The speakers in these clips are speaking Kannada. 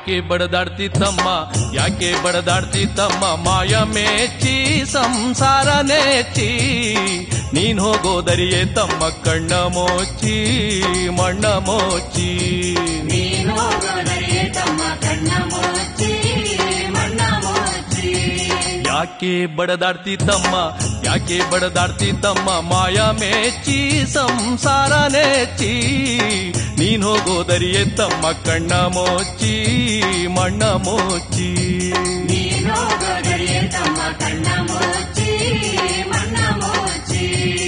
ಯಾಕೆ ಬಡದಾಡ್ತಿ ತಮ್ಮ ಯಾಕೆ ಬಡದಾಡ್ತಿ ತಮ್ಮ ಮಾಯ ಮೇಚ್ಚಿ ಸಂಸಾರ ನೆಚ್ಚಿ ನೀನ್ ಹೋಗೋದರಿಯೇ ತಮ್ಮ ಕಣ್ಣ ಮೋಚಿ ಮಣ್ಣ ಮೋಚಿ ನೀನು ಹೋಗೋದರಿಯೇ ತಮ್ಮ ಕಣ್ಣ ಮುಚ್ಚಿ ಮಣ್ಣ ಮುಚ್ಚಿ ಯಾಕೆ ಬಡದಾಡ್ತಿ ತಮ್ಮ ಯಾಕೆ ಬಡದಾಡ್ತಿ ತಮ್ಮ ಮಾಯ ಮೇಚ್ಚಿ ಸಂಸಾರ ನೆಚ್ಚಿ ನೀನ್ ಹೋಗೋದರಿಯೇ ತಮ್ಮ ಕಣ್ಣ ಮೋಚಿ ಮಣ್ಣ ಮೋಚಿ ನೀನು ಹೋಗೋದರಿಯೇ ತಮ್ಮ ಕಣ್ಣ ಮುಚ್ಚಿ ಮಣ್ಣ ಮುಚ್ಚಿ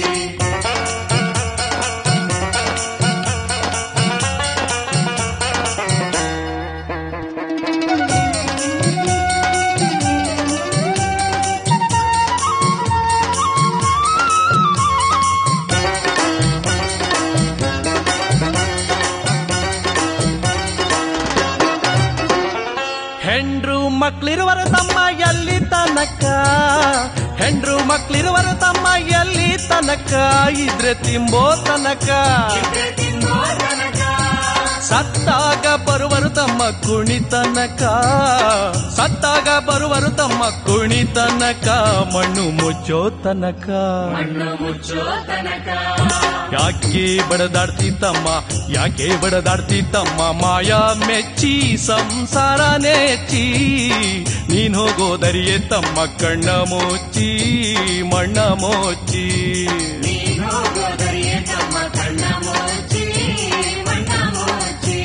ಹೆಂಡ್ರು ಮಕ್ಳಿರುವರ ತಮ್ಮ ಎಲ್ಲಿ ತನಕ ಹೆಂಡ್ರು ಮಕ್ಳಿರುವರ ತಮ್ಮ ಎಲ್ಲಿ ತನಕ ಇದ್ರೆ ತಿಂಬೋ ತನಕ ಇದ್ರೆ ತಿನ್ನೋ ತನಕ ಸತ್ತಾಗ ಬರುವರು ತಮ್ಮ ಕುಣಿತನಕ ಸತ್ತಾಗ ಬರುವರು ತಮ್ಮ ಕುಣಿತನಕ ಮಣ್ಣು ಮುಚ್ಚೋ ತನಕ ಮಣ್ಣು ಮುಚ್ಚೋ ತನಕ ಯಾಕೆ ಬಡದಾಡ್ತಿ ತಮ್ಮ ಯಾಕೆ ಬಡದಾಡ್ತಿ ತಮ್ಮ ಮಾಯಾ ಮೆಚ್ಚಿ ಸಂಸಾರ ನೆಚ್ಚಿ ನೀನ್ ಹೋಗೋದರಿಯೇ ತಮ್ಮ ಕಣ್ಣ ಮೋಚಿ ಮಣ್ಣ ಮೋಚಿ ನೀನು ಹೋಗೋದರಿಯೇ ತಮ್ಮ ಕಣ್ಣ ಮುಚ್ಚಿ ಮಣ್ಣ ಮುಚ್ಚಿ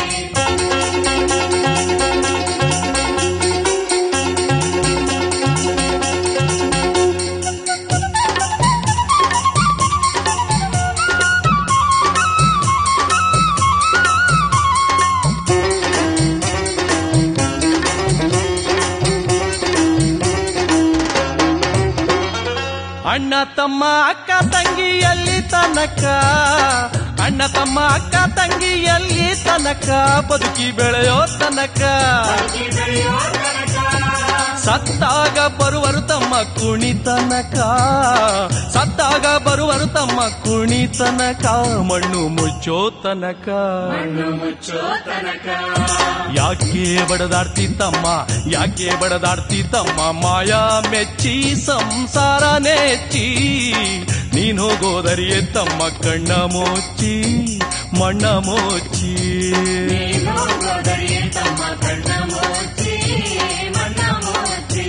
ಅಣ್ಣ ತಮ್ಮ ಅಕ್ಕ ತಂಗಿ ಎಲ್ಲಿ ತನಕ ಅಣ್ಣ ತಮ್ಮ ಅಕ್ಕ ತಂಗಿ ಎಲ್ಲಿ ತನಕ ಬದುಕಿ ಬೆಳೆಯೋ ತನಕ ಬದುಕಿ ಬೆಳೆಯೋ ತನಕ ಸತ್ತಾಗ ಬರುವರು ತಮ್ಮ ಕುಣಿತನಕ ಸತ್ತಾಗ ಬರುವರು ತಮ್ಮ ಕುಣಿತನಕ ಮಣ್ಣು ಮುಚ್ಚೋ ತನಕ ಮಣ್ಣು ಮುಚ್ಚೋ ತನಕ ಯಾಕೆ ಬಡದಾಡ್ತಿ ತಮ್ಮ ಯಾಕೆ ಬಡದಾಡ್ತಿ ತಮ್ಮ ಮಾಯಾ ಮೆಚ್ಚಿ ಸಂಸಾರ ನೆಚ್ಚಿ ನೀನ್ ಹೋಗೋದರಿಯೇ ತಮ್ಮ ಕಣ್ಣ ಮೋಚಿ ಮಣ್ಣ ಮೋಚಿ ನೀನು ಹೋಗೋದರಿಯೇ ತಮ್ಮ ಕಣ್ಣ ಮುಚ್ಚಿ ಮಣ್ಣ ಮುಚ್ಚಿ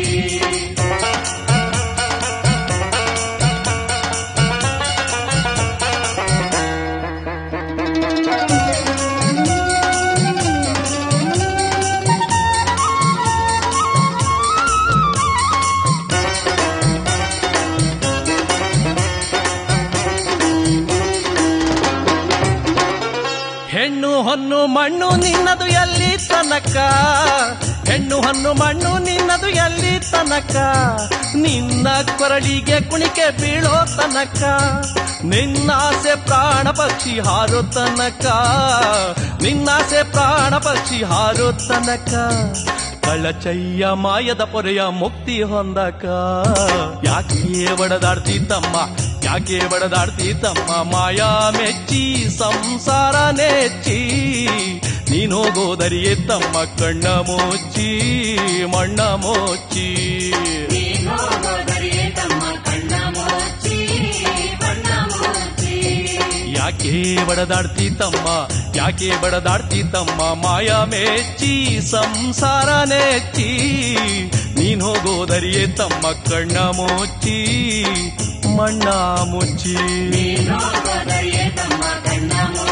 ಹೆಣ್ಣು ಹೊನ್ನು ಮಣ್ಣು ನಿನ್ನದು ಎಲ್ಲಿ ತನಕ ಹೆಣ್ಣು ಹೊನ್ನು ಮಣ್ಣು ನಿನ್ನದು ಎಲ್ಲಿ ತನಕ ನಿನ್ನ ಕೊರಳಿಗೆ ಕುಣಿಕೆ ಬೀಳೋ ತನಕ ನಿನ್ನಾಸೆ ಪ್ರಾಣ ಪಕ್ಷಿ ಹಾರೋ ತನಕ ನಿನ್ನಾಸೆ ಪ್ರಾಣ ಪಕ್ಷಿ ಹಾರೋ ತನಕ ಕಳಚಯ್ಯ ಮಾಯದ ಪೊರೆಯ ಮುಕ್ತಿ ಹೊಂದಕ ಯಾಕೆ ಬಡದಾಡ್ತಿ ತಮ್ಮ ಯಾಕೆ ಬಡದಾಡ್ತಿ ತಮ್ಮ ಮಾಯಾ ಮೆಚ್ಚಿ ಸಂಸಾರ ನೆಚ್ಚಿ ನೀನ್ ಹೋಗೋದರಿಯೇ ತಮ್ಮ ಕಣ್ಣ ಮೋಚಿ ಮಣ್ಣ ಮೋಚಿ ನೀನು ಹೋಗೋದರಿಯೇ ತಮ್ಮ ಕಣ್ಣ ಮುಚ್ಚಿ ಮಣ್ಣ ಮುಚ್ಚಿ ಯಾಕೆ ಬಡದಾಡ್ತಿ ತಮ್ಮ ಯಾಕೆ ಬಡದಾಡ್ತಿ ತಮ್ಮ ಮಾಯಾ ಮೆಚ್ಚಿ ಸಂಸಾರ ನೆಚ್ಚಿ ನೀನ್ ಹೋಗೋದರಿಯೇ ತಮ್ಮ ಕಣ್ಣ ಮೋಚಿ ಮಣ್ಣ ಮುಚ್ಚಿ ನೀನು ಹೋಗೋದರಿಯೇ ತಮ್ಮ ಕಣ್ಣ ಮುಚ್ಚಿ